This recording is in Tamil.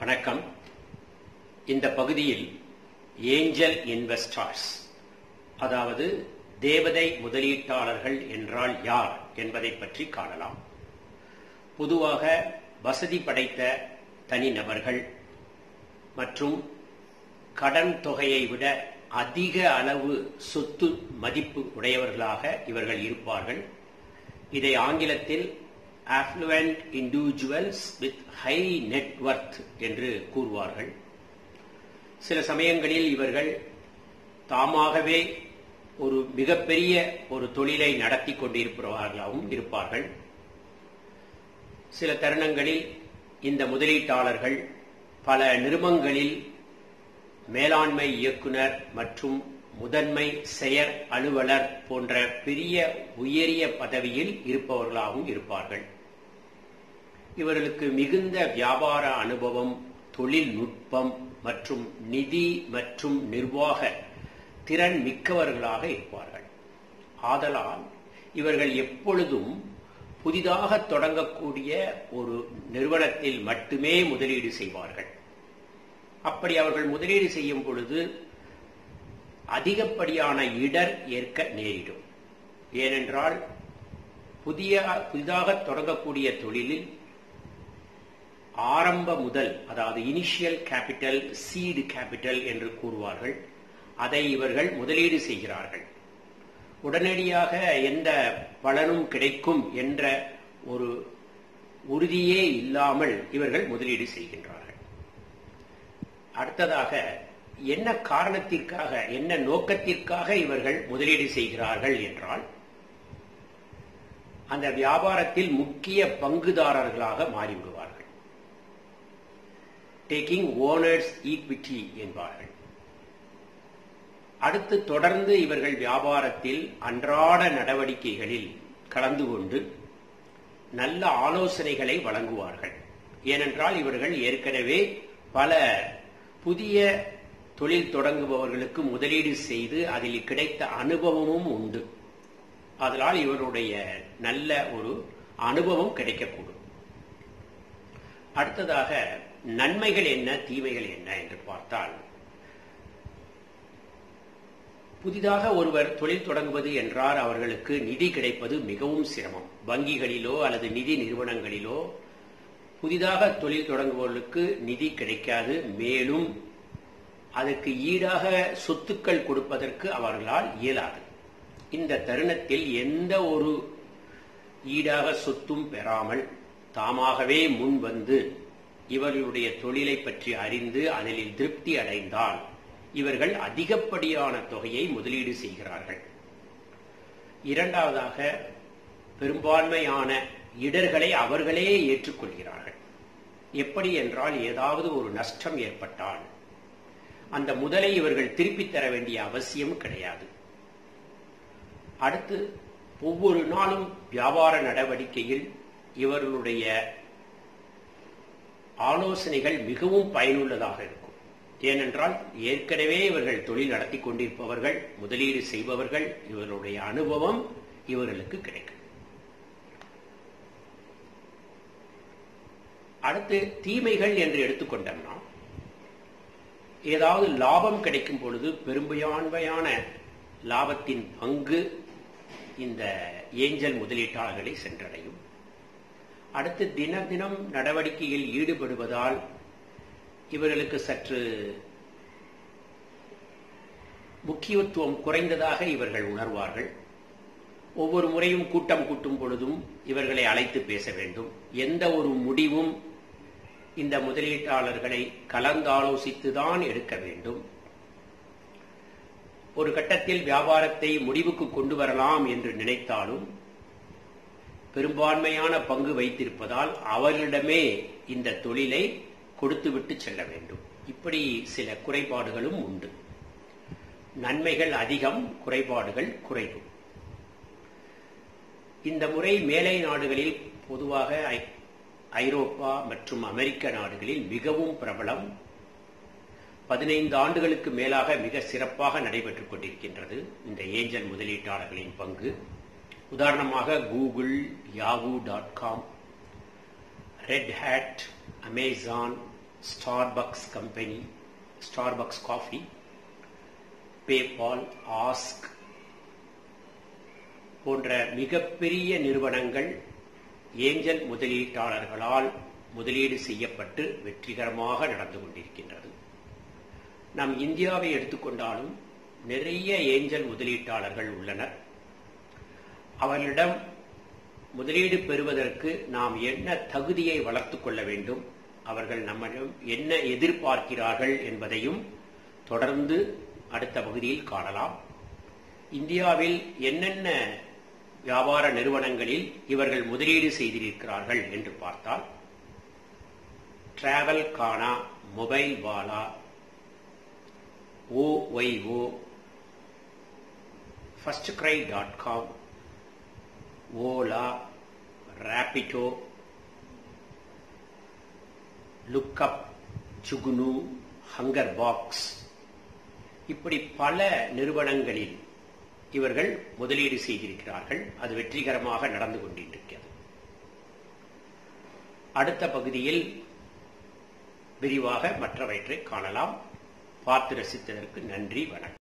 வணக்கம் இந்த பகுதியில் ஏஞ்சல் இன்வெஸ்டார்ஸ் அதாவது தேவதை முதலீட்டாளர்கள் என்றால் யார் என்பதை பற்றி காணலாம் பொதுவாக வசதி படைத்த தனிநபர்கள் மற்றும் கடன் தொகையை விட அதிக அளவு சொத்து மதிப்பு உடையவர்களாக இவர்கள் இருப்பார்கள் இதை ஆங்கிலத்தில் affluent individuals with high net worth என்று கூறுவார்கள் சில சமயங்களில் இவர்கள் தாமாகவே ஒரு மிகப்பெரிய ஒரு தொழிலை நடத்தி கொண்டிருப்பவர்களாகவும் இருப்பார்கள் சில தருணங்களில் இந்த முதலீட்டாளர்கள் பல நிறுவனங்களில் மேலாண்மை இயக்குனர் மற்றும் முதன்மை செயற் அலுவலர் போன்ற பெரிய உயரிய பதவியில் இருப்பவர்களாகவும் இருப்பார்கள் இவர்களுக்கு மிகுந்த வியாபார அனுபவம் தொழில்நுட்பம் மற்றும் நிதி மற்றும் நிர்வாக திறன் மிக்கவர்களாக இருப்பார்கள் ஆதலால் இவர்கள் எப்பொழுதும் புதிதாக தொடங்கக்கூடிய ஒரு நிறுவனத்தில் மட்டுமே முதலீடு செய்வார்கள் அப்படி அவர்கள் முதலீடு செய்யும் பொழுது அதிகப்படியான இடர் ஏற்க நேரிடும் ஏனென்றால் புதிய புதிதாக தொடங்கக்கூடிய தொழிலில் ஆரம்ப முதல் அதாவது இனிஷியல் கேபிட்டல் சீடு கேபிட்டல் என்று கூறுவார்கள் அதை இவர்கள் முதலீடு செய்கிறார்கள் உடனடியாக எந்த பலனும் கிடைக்கும் என்ற ஒரு உறுதியே இல்லாமல் இவர்கள் முதலீடு செய்கின்றார்கள் அடுத்ததாக என்ன காரணத்திற்காக என்ன நோக்கத்திற்காக இவர்கள் முதலீடு செய்கிறார்கள் என்றால் அந்த வியாபாரத்தில் முக்கிய பங்குதாரர்களாக மாறிவிடுவார்கள் டேக்கிங் ஓனர்ஸ் ஈக்விட்டி என்பார்கள் அடுத்து தொடர்ந்து இவர்கள் வியாபாரத்தில் அன்றாட நடவடிக்கைகளில் கலந்து கொண்டு நல்ல ஆலோசனைகளை வழங்குவார்கள் ஏனென்றால் இவர்கள் ஏற்கனவே பல புதிய தொழில் தொடங்குபவர்களுக்கு முதலீடு செய்து அதில் கிடைத்த அனுபவமும் உண்டு அதனால் இவருடைய நல்ல ஒரு அனுபவம் கிடைக்கக்கூடும் அடுத்ததாக நன்மைகள் என்ன தீமைகள் என்ன என்று பார்த்தால் புதிதாக ஒருவர் தொழில் தொடங்குவது என்றால் அவர்களுக்கு நிதி கிடைப்பது மிகவும் சிரமம் வங்கிகளிலோ அல்லது நிதி நிறுவனங்களிலோ புதிதாக தொழில் தொடங்குபவர்களுக்கு நிதி கிடைக்காது மேலும் அதற்கு ஈடாக சொத்துக்கள் கொடுப்பதற்கு அவர்களால் இயலாது இந்த தருணத்தில் எந்த ஒரு ஈடாக சொத்தும் பெறாமல் தாமாகவே முன் வந்து இவர்களுடைய தொழிலை பற்றி அறிந்து அதில் திருப்தி அடைந்தால் இவர்கள் அதிகப்படியான தொகையை முதலீடு செய்கிறார்கள் இரண்டாவதாக பெரும்பான்மையான இடர்களை அவர்களே ஏற்றுக்கொள்கிறார்கள் எப்படி என்றால் ஏதாவது ஒரு நஷ்டம் ஏற்பட்டால் அந்த முதலை இவர்கள் திருப்பித் தர வேண்டிய அவசியம் கிடையாது அடுத்து ஒவ்வொரு நாளும் வியாபார நடவடிக்கையில் இவர்களுடைய ஆலோசனைகள் மிகவும் பயனுள்ளதாக இருக்கும் ஏனென்றால் ஏற்கனவே இவர்கள் தொழில் நடத்தி கொண்டிருப்பவர்கள் முதலீடு செய்பவர்கள் இவருடைய அனுபவம் இவர்களுக்கு கிடைக்கும் அடுத்து தீமைகள் என்று எடுத்துக்கொண்டோம்னா ஏதாவது லாபம் கிடைக்கும் பொழுது பெரும்பான்மையான லாபத்தின் பங்கு இந்த ஏஞ்சல் முதலீட்டாளர்களை சென்றடையும் அடுத்து தினம் தினம் நடவடிக்கையில் ஈடுபடுவதால் இவர்களுக்கு சற்று முக்கியத்துவம் குறைந்ததாக இவர்கள் உணர்வார்கள் ஒவ்வொரு முறையும் கூட்டம் கூட்டும் பொழுதும் இவர்களை அழைத்து பேச வேண்டும் எந்த ஒரு முடிவும் இந்த முதலீட்டாளர்களை கலந்தாலோசித்துதான் எடுக்க வேண்டும் ஒரு கட்டத்தில் வியாபாரத்தை முடிவுக்கு கொண்டு வரலாம் என்று நினைத்தாலும் பெரும்பான்மையான பங்கு வைத்திருப்பதால் அவர்களிடமே இந்த தொழிலை கொடுத்துவிட்டு செல்ல வேண்டும் இப்படி சில குறைபாடுகளும் உண்டு நன்மைகள் அதிகம் குறைபாடுகள் குறைவு இந்த முறை மேலை நாடுகளில் பொதுவாக ஐரோப்பா மற்றும் அமெரிக்க நாடுகளில் மிகவும் பிரபலம் பதினைந்து ஆண்டுகளுக்கு மேலாக மிக சிறப்பாக நடைபெற்றுக் கொண்டிருக்கின்றது இந்த ஏஞ்சல் முதலீட்டாளர்களின் பங்கு உதாரணமாக Google Yahoo dot com Red Hat Amazon Starbucks company Starbucks coffee PayPal Ask போன்ற மிகப்பெரிய நிறுவனங்கள் ஏஞ்சல் முதலீட்டாளர்களால் முதலீடு செய்யப்பட்டு வெற்றிகரமாக நடந்து கொண்டிருக்கின்றது நம் இந்தியாவை எடுத்துக்கொண்டாலும் நிறைய ஏஞ்சல் முதலீட்டாளர்கள் உள்ளனர் அவர்களிடம் முதலீடு பெறுவதற்கு நாம் என்ன தகுதியை வளர்த்துக் கொள்ள வேண்டும் அவர்கள் நம்மிடம் என்ன எதிர்பார்க்கிறார்கள் என்பதையும் தொடர்ந்து அடுத்த பகுதியில் காணலாம் இந்தியாவில் என்னென்ன வியாபார நிறுவனங்களில் இவர்கள் முதலீடு செய்திருக்கிறார்கள் என்று பார்த்தால் travel Khana mobile wala OYO FirstCry dot com Ola Rapido lookup சுகுனு ஹங்கர் பாக்ஸ் இப்படி பல நிறுவனங்களில் இவர்கள் முதலீடு செய்திருக்கிறார்கள் அது வெற்றிகரமாக நடந்து கொண்டிருக்கிறது அடுத்த பகுதியில் விரிவாக மற்றவற்றை காணலாம் பார்த்து ரசித்ததற்கு நன்றி வணக்கம்